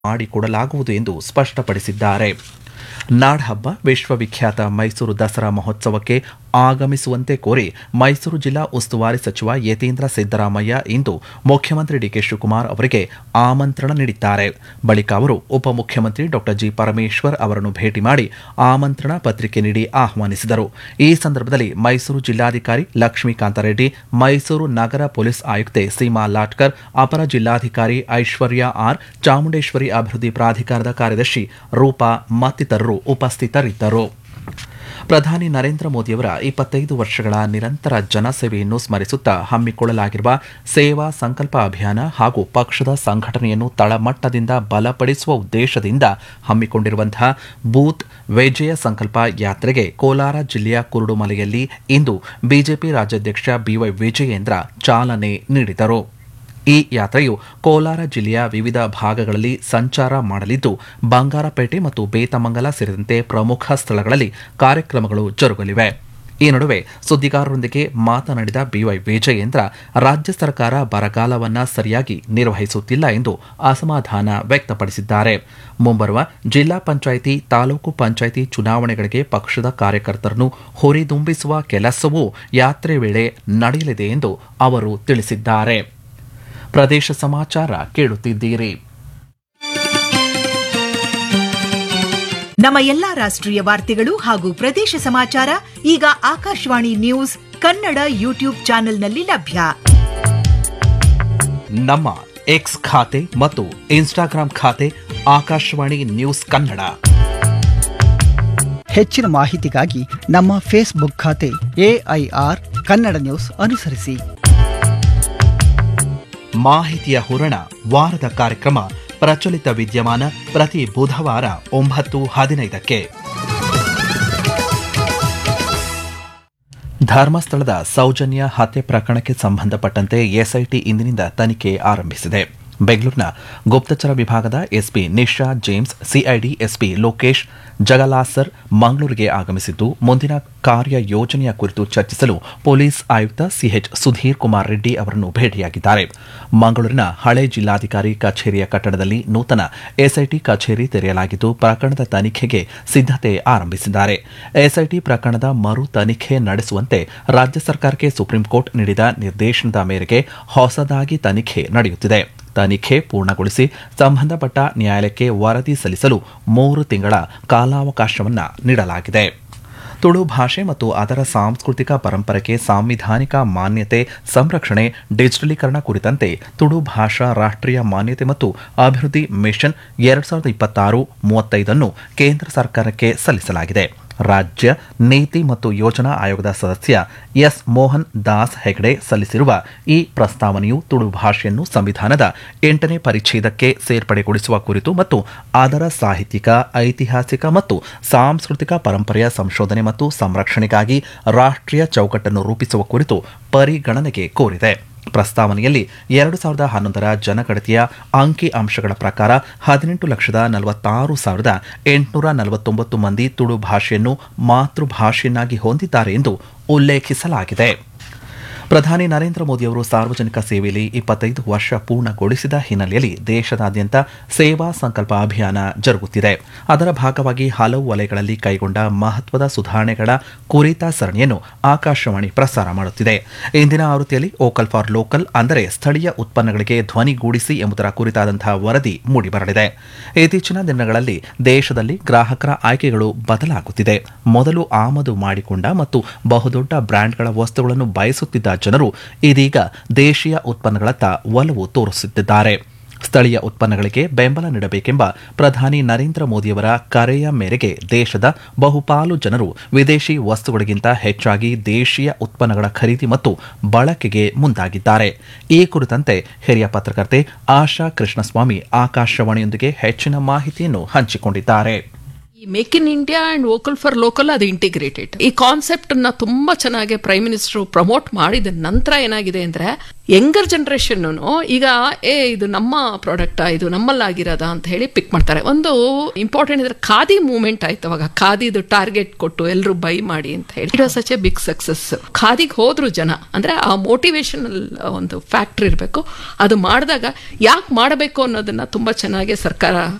ಮಾಡಿಕೊಡಲಾಗುವುದು ಎಂದು ಸ್ಪಷ್ಟಪಡಿಸಿದ್ದಾರೆ ನಾಡಹಬ್ಬ ವಿಶ್ವವಿಖ್ಯಾತ ಮೈಸೂರು ದಸರಾ ಮಹೋತ್ಸವಕ್ಕೆ ಆಗಮಿಸುವಂತೆ ಕೋರಿ ಮೈಸೂರು ಜಿಲ್ಲಾ ಉಸ್ತುವಾರಿ ಸಚಿವ ಯತೀಂದ್ರ ಸಿದ್ದರಾಮಯ್ಯ ಇಂದು ಮುಖ್ಯಮಂತ್ರಿ ಡಿಕೆ ಶಿವಕುಮಾರ್ ಅವರಿಗೆ ಆಮಂತ್ರಣ ನೀಡಿದ್ದಾರೆ ಬಳಿಕ ಅವರು ಉಪಮುಖ್ಯಮಂತ್ರಿ ಡಾ ಜಿ ಪರಮೇಶ್ವರ್ ಅವರನ್ನು ಭೇಟಿ ಮಾಡಿ ಆಮಂತ್ರಣ ಪತ್ರಿಕೆ ನೀಡಿ ಆಹ್ವಾನಿಸಿದರು ಈ ಸಂದರ್ಭದಲ್ಲಿ ಮೈಸೂರು ಜಿಲ್ಲಾಧಿಕಾರಿ ಲಕ್ಷ್ಮೀಕಾಂತ ರೆಡ್ಡಿ ಮೈಸೂರು ನಗರ ಪೊಲೀಸ್ ಆಯುಕ್ತೆ ಸೀಮಾ ಲಾಟ್ಕರ್ ಅಪರ ಜಿಲ್ಲಾಧಿಕಾರಿ ಐಶ್ವರ್ಯ ಆರ್ ಚಾಮುಂಡೇಶ್ವರಿ ಅಭಿವೃದ್ಧಿ ಪ್ರಾಧಿಕಾರದ ಕಾರ್ಯದರ್ಶಿ ರೂಪಾ ಮತ್ತಿತರರು ಉಪಸ್ಥಿತರಿದ್ದರು ಪ್ರಧಾನಿ ನರೇಂದ್ರ ಮೋದಿಯವರ ಇಪ್ಪತ್ತೈದು ವರ್ಷಗಳ ನಿರಂತರ ಜನಸೇವೆಯನ್ನು ಸ್ಮರಿಸುತ್ತಾ ಹಮ್ಮಿಕೊಳ್ಳಲಾಗಿರುವ ಸೇವಾ ಸಂಕಲ್ಪ ಅಭಿಯಾನ ಹಾಗೂ ಪಕ್ಷದ ಸಂಘಟನೆಯನ್ನು ತಳಮಟ್ಟದಿಂದ ಬಲಪಡಿಸುವ ಉದ್ದೇಶದಿಂದ ಹಮ್ಮಿಕೊಂಡಿರುವಂತಹ ಬೂತ್ ವಿಜಯ ಸಂಕಲ್ಪ ಯಾತ್ರೆಗೆ ಕೋಲಾರ ಜಿಲ್ಲೆಯ ಕುರುಡುಮಲೆಯಲ್ಲಿ ಇಂದು ಬಿಜೆಪಿ ರಾಜ್ಯಾಧ್ಯಕ್ಷ ಬಿವೈ ವಿಜಯೇಂದ್ರ ಚಾಲನೆ ನೀಡಿದರು ಈ ಯಾತ್ರೆಯು ಕೋಲಾರ ಜಿಲ್ಲೆಯ ವಿವಿಧ ಭಾಗಗಳಲ್ಲಿ ಸಂಚಾರ ಮಾಡಲಿದ್ದು ಬಂಗಾರಪೇಟೆ ಮತ್ತು ಬೇತಮಂಗಲ ಸೇರಿದಂತೆ ಪ್ರಮುಖ ಸ್ಥಳಗಳಲ್ಲಿ ಕಾರ್ಯಕ್ರಮಗಳು ಜರುಗಲಿವೆ ಈ ನಡುವೆ ಸುದ್ದಿಗಾರರೊಂದಿಗೆ ಮಾತನಾಡಿದ ಬಿವೈ ವಿಜಯೇಂದ್ರ ರಾಜ್ಯ ಸರ್ಕಾರ ಬರಗಾಲವನ್ನ ಸರಿಯಾಗಿ ನಿರ್ವಹಿಸುತ್ತಿಲ್ಲ ಎಂದು ಅಸಮಾಧಾನ ವ್ಯಕ್ತಪಡಿಸಿದ್ದಾರೆ ಮುಂಬರುವ ಜಿಲ್ಲಾ ಪಂಚಾಯಿತಿ ತಾಲೂಕು ಪಂಚಾಯಿತಿ ಚುನಾವಣೆಗಳಿಗೆ ಪಕ್ಷದ ಕಾರ್ಯಕರ್ತರನ್ನು ಹುರಿದುಂಬಿಸುವ ಕೆಲಸವೂ ಯಾತ್ರೆ ವೇಳೆ ನಡೆಯಲಿದೆ ಎಂದು ಅವರು ತಿಳಿಸಿದ್ದಾರೆ ಪ್ರದೇಶ ಸಮಾಚಾರ ಕೇಳುತ್ತಿದ್ದೀರಿ ನಮ್ಮ ಎಲ್ಲಾ ರಾಷ್ಟ್ರೀಯ ವಾರ್ತೆಗಳು ಹಾಗೂ ಪ್ರದೇಶ ಸಮಾಚಾರ ಈಗ ಆಕಾಶವಾಣಿ ನ್ಯೂಸ್ ಕನ್ನಡ ಯೂಟ್ಯೂಬ್ ಚಾನೆಲ್ನಲ್ಲಿ ಲಭ್ಯ ನಮ್ಮ ಎಕ್ಸ್ ಖಾತೆ ಮತ್ತು ಇನ್ಸ್ಟಾಗ್ರಾಂ ಖಾತೆ ಆಕಾಶವಾಣಿ ನ್ಯೂಸ್ ಕನ್ನಡ ಹೆಚ್ಚಿನ ಮಾಹಿತಿಗಾಗಿ ನಮ್ಮ ಫೇಸ್ಬುಕ್ ಖಾತೆ ಎಐಆರ್ ಕನ್ನಡ ನ್ಯೂಸ್ ಅನುಸರಿಸಿ ಮಾಹಿತಿಯ ಹೂರಣ ವಾರದ ಕಾರ್ಯಕ್ರಮ ಪ್ರಚಲಿತ ವಿದ್ಯಮಾನ ಪ್ರತಿ ಬುಧವಾರ ಒಂಬತ್ತು ಹದಿನೈದಕ್ಕೆ ಧರ್ಮಸ್ಥಳದ ಸೌಜನ್ಯ ಹತ್ಯೆ ಪ್ರಕರಣಕ್ಕೆ ಸಂಬಂಧಪಟ್ಟಂತೆ ಎಸ್ಐಟಿ ಇಂದಿನಿಂದ ತನಿಖೆ ಆರಂಭಿಸಿದೆ ಬೆಂಗಳೂರಿನ ಗುಪ್ತಚರ ವಿಭಾಗದ SP Nisha James CID SP Lokesh Jagalasar ಮಂಗಳೂರಿಗೆ ಆಗಮಿಸಿದ್ದು ಮುಂದಿನ ಕಾರ್ಯ ಯೋಜನೆಯ ಕುರಿತು ಚರ್ಚಿಸಲು ಪೊಲೀಸ್ ಆಯುಕ್ತ ಸಿಎಚ್ ಸುಧೀರ್ ಕುಮಾರ್ ರೆಡ್ಡಿ ಅವರನ್ನು ಭೇಟಿಯಾಗಿದ್ದಾರೆ ಮಂಗಳೂರಿನ ಹಳೆ ಜಿಲ್ಲಾಧಿಕಾರಿ ಕಚೇರಿಯ ಕಟ್ಟಡದಲ್ಲಿ ನೂತನ ಎಸ್ಐಟಿ ಕಚೇರಿ ತೆರೆಯಲಾಗಿದ್ದು ಪ್ರಕರಣದ ತನಿಖೆಗೆ ಸಿದ್ದತೆ ಆರಂಭಿಸಿದ್ದಾರೆ ಎಸ್ಐಟಿ ಪ್ರಕರಣದ ಮರು ತನಿಖೆ ನಡೆಸುವಂತೆ ರಾಜ್ಯ ಸರ್ಕಾರಕ್ಕೆ ಸುಪ್ರೀಂ ಕೋರ್ಟ್ ನೀಡಿದ ನಿರ್ದೇಶನದ ಮೇರೆಗೆ ಹೊಸದಾಗಿ ತನಿಖೆ ನಡೆಯುತ್ತಿದೆ ತನಿಖೆ ಪೂರ್ಣಗೊಳಿಸಿ ಸಂಬಂಧಪಟ್ಟ ನ್ಯಾಯಾಲಯಕ್ಕೆ ವರದಿ ಸಲ್ಲಿಸಲು ಮೂರು ತಿಂಗಳ ಕಾಲಾವಕಾಶವನ್ನ ನೀಡಲಾಗಿದೆ ತುಳು ಭಾಷೆ ಮತ್ತು ಅದರ ಸಾಂಸ್ಕೃತಿಕ ಪರಂಪರೆಗೆ ಸಾಂವಿಧಾನಿಕ ಮಾನ್ಯತೆ ಸಂರಕ್ಷಣೆ ಡಿಜಿಟಲೀಕರಣ ಕುರಿತಂತೆ ತುಳು ಭಾಷಾ ರಾಷ್ಟ್ರೀಯ ಮಾನ್ಯತೆ ಮತ್ತು ಅಭಿವೃದ್ಧಿ ಮಿಷನ್ ಎರಡ್ ಸಾವಿರದ ಇಪ್ಪತ್ತಾರು ಮೂವತ್ತೈದನ್ನು ಕೇಂದ್ರ ಸರ್ಕಾರಕ್ಕೆ ಸಲ್ಲಿಸಲಾಗಿದೆ ರಾಜ್ಯ ನೀತಿ ಮತ್ತು ಯೋಜನಾ ಆಯೋಗದ ಸದಸ್ಯ ಎಸ್ ಮೋಹನ್ ದಾಸ್ ಹೆಗ್ಡೆ ಸಲ್ಲಿಸಿರುವ ಈ ಪ್ರಸ್ತಾವನೆಯು ತುಳು ಭಾಷೆಯನ್ನು ಸಂವಿಧಾನದ ಎಂಟನೇ ಪರಿಚ್ಛೇದಕ್ಕೆ ಸೇರ್ಪಡೆಗೊಳಿಸುವ ಕುರಿತು ಮತ್ತು ಅದರ ಸಾಹಿತ್ಯಿಕ ಐತಿಹಾಸಿಕ ಮತ್ತು ಸಾಂಸ್ಕೃತಿಕ ಪರಂಪರೆಯ ಸಂಶೋಧನೆ ಮತ್ತು ಸಂರಕ್ಷಣೆಗಾಗಿ ರಾಷ್ಟ್ರೀಯ ಚೌಕಟ್ಟನ್ನು ರೂಪಿಸುವ ಕುರಿತು ಪರಿಗಣನೆಗೆ ಕೋರಿದೆ ಪ್ರಸ್ತಾವನೆಯಲ್ಲಿ ಎರಡು ಸಾವಿರದ ಹನ್ನೊಂದರ ಜನಗಣತಿಯ ಅಂಕಿ ಅಂಶಗಳ ಪ್ರಕಾರ ಹದಿನೆಂಟು ಲಕ್ಷದ ನಲವತ್ತಾರು ಸಾವಿರದ ಎಂಟುನೂರ ನಲವತ್ತೊಂಬತ್ತು ಮಂದಿ ತುಳು ಭಾಷೆಯನ್ನು ಮಾತೃಭಾಷೆಯನ್ನಾಗಿ ಹೊಂದಿದ್ದಾರೆ ಎಂದು ಉಲ್ಲೇಖಿಸಲಾಗಿದೆ ಪ್ರಧಾನಿ ನರೇಂದ್ರ ಮೋದಿಯವರು ಸಾರ್ವಜನಿಕ ಸೇವೆಯಲ್ಲಿ ಇಪ್ಪತ್ತೈದು ವರ್ಷ ಪೂರ್ಣಗೊಳಿಸಿದ ಹಿನ್ನೆಲೆಯಲ್ಲಿ ದೇಶದಾದ್ಯಂತ ಸೇವಾ ಸಂಕಲ್ಪ ಅಭಿಯಾನ ಜರುಗುತ್ತಿದೆ ಅದರ ಭಾಗವಾಗಿ ಹಲವು ವಲಯಗಳಲ್ಲಿ ಕೈಗೊಂಡ ಮಹತ್ವದ ಸುಧಾರಣೆಗಳ ಕುರಿತ ಸರಣಿಯನ್ನು ಆಕಾಶವಾಣಿ ಪ್ರಸಾರ ಮಾಡುತ್ತಿದೆ ಇಂದಿನ ಆವೃತ್ತಿಯಲ್ಲಿ ಓಕಲ್ ಫಾರ್ ಲೋಕಲ್ ಅಂದರೆ ಸ್ಥಳೀಯ ಉತ್ಪನ್ನಗಳಿಗೆ ಧ್ವನಿಗೂಡಿಸಿ ಎಂಬುದರ ಕುರಿತಾದಂತಹ ವರದಿ ಮೂಡಿಬರಲಿದೆ ಇತ್ತೀಚಿನ ದಿನಗಳಲ್ಲಿ ದೇಶದಲ್ಲಿ ಗ್ರಾಹಕರ ಆಯ್ಕೆಗಳು ಬದಲಾಗುತ್ತಿದೆ ಮೊದಲು ಆಮದು ಮಾಡಿಕೊಂಡ ಮತ್ತು ಬಹುದೊಡ್ಡ ಬ್ರ್ಯಾಂಡ್ಗಳ ವಸ್ತುಗಳನ್ನು ಬಯಸುತ್ತಿದ್ದ ಜನರು ಇದೀಗ ದೇಶೀಯ ಉತ್ಪನ್ನಗಳತ್ತ ಒಲವು ತೋರಿಸುತ್ತಿದ್ದಾರೆ ಸ್ಥಳೀಯ ಉತ್ಪನ್ನಗಳಿಗೆ ಬೆಂಬಲ ನೀಡಬೇಕೆಂಬ ಪ್ರಧಾನಿ ನರೇಂದ್ರ ಮೋದಿಯವರ ಕರೆಯ ಮೇರೆಗೆ ದೇಶದ ಬಹುಪಾಲು ಜನರು ವಿದೇಶಿ ವಸ್ತುಗಳಿಗಿಂತ ಹೆಚ್ಚಾಗಿ ದೇಶೀಯ ಉತ್ಪನ್ನಗಳ ಖರೀದಿ ಮತ್ತು ಬಳಕೆಗೆ ಮುಂದಾಗಿದ್ದಾರೆ ಈ ಕುರಿತಂತೆ ಹಿರಿಯ ಪತ್ರಕರ್ತೆ ಆಶಾ ಕೃಷ್ಣಸ್ವಾಮಿ ಆಕಾಶವಾಣಿಯೊಂದಿಗೆ ಹೆಚ್ಚಿನ ಮಾಹಿತಿಯನ್ನು ಹಂಚಿಕೊಂಡಿದ್ದಾರೆ ಈ make in India and vocal for local ಅದು ಇಂಟಿಗ್ರೇಟೆಡ್ ಈ ಕಾನ್ಸೆಪ್ಟ್ ನ ತುಂಬಾ ಚೆನ್ನಾಗಿ ಪ್ರೈಮ್ ಮಿನಿಸ್ಟರ್ ಪ್ರಮೋಟ್ ಮಾಡಿದ ನಂತರ ಏನಾಗಿದೆ ಅಂದ್ರೆ ಯಂಗರ್ ಜನರೇಷನ್ ಈಗ ಏ ಇದು ನಮ್ಮ ಪ್ರಾಡಕ್ಟ್ ಇದು ನಮ್ಮಲ್ಲಾಗಿರೋದ ಅಂತ ಹೇಳಿ ಪಿಕ್ ಮಾಡ್ತಾರೆ ಒಂದು ಇಂಪಾರ್ಟೆಂಟ್ ಇದ್ರೆ ಖಾದಿ ಮೂವ್ಮೆಂಟ್ ಆಯ್ತು ಅವಾಗ ಖಾದಿದು ಟಾರ್ಗೆಟ್ ಕೊಟ್ಟು ಎಲ್ಲರೂ ಬೈ ಮಾಡಿ ಅಂತ ಹೇಳಿ it was such a big success ಖಾದಿಗೆ ಹೋದ್ರು ಜನ ಅಂದ್ರೆ ಆ ಮೋಟಿವೇಶನಲ್ ಒಂದು ಫ್ಯಾಕ್ಟ್ರಿ ಇರಬೇಕು ಅದು ಮಾಡಿದಾಗ ಯಾಕೆ ಮಾಡಬೇಕು ಅನ್ನೋದನ್ನ ತುಂಬಾ ಚೆನ್ನಾಗಿ ಸರ್ಕಾರ